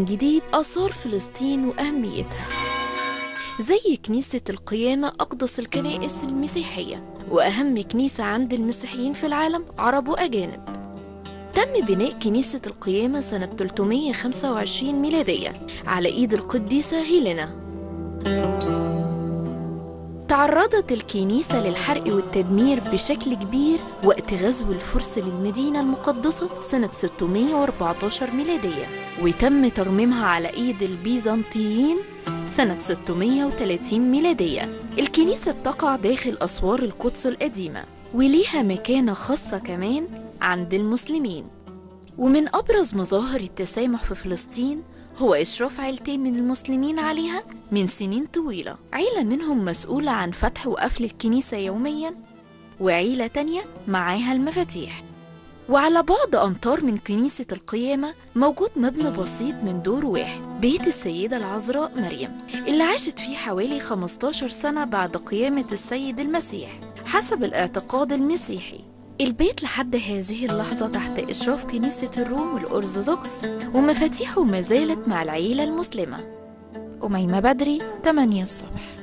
من جديد آثار فلسطين وأهميتها زي كنيسة القيامة أقدس الكنائس المسيحية وأهم كنيسة عند المسيحيين في العالم عرب وأجانب تم بناء كنيسة القيامة سنة 325 ميلادية على إيد القديسة هيلينا تعرضت الكنيسة للحرق والتدمير بشكل كبير وقت غزو الفرس للمدينة المقدسة سنة 614 ميلادية وتم ترميمها على إيد البيزنطيين سنة 630 ميلادية الكنيسة بتقع داخل أسوار القدس القديمة وليها مكانة خاصة كمان عند المسلمين ومن أبرز مظاهر التسامح في فلسطين هو إشراف عيلتين من المسلمين عليها من سنين طويلة عيلة منهم مسؤولة عن فتح وقفل الكنيسة يوميا وعيلة تانية معاها المفاتيح وعلى بعد أمتار من كنيسة القيامة موجود مبنى بسيط من دور واحد بيت السيدة العذراء مريم اللي عاشت فيه حوالي 15 سنة بعد قيامة السيد المسيح حسب الاعتقاد المسيحي البيت لحد هذه اللحظة تحت إشراف كنيسة الروم الأرثوذكس ومفاتيحه ما زالت مع العيلة المسلمة أميمة بدري 8 الصبح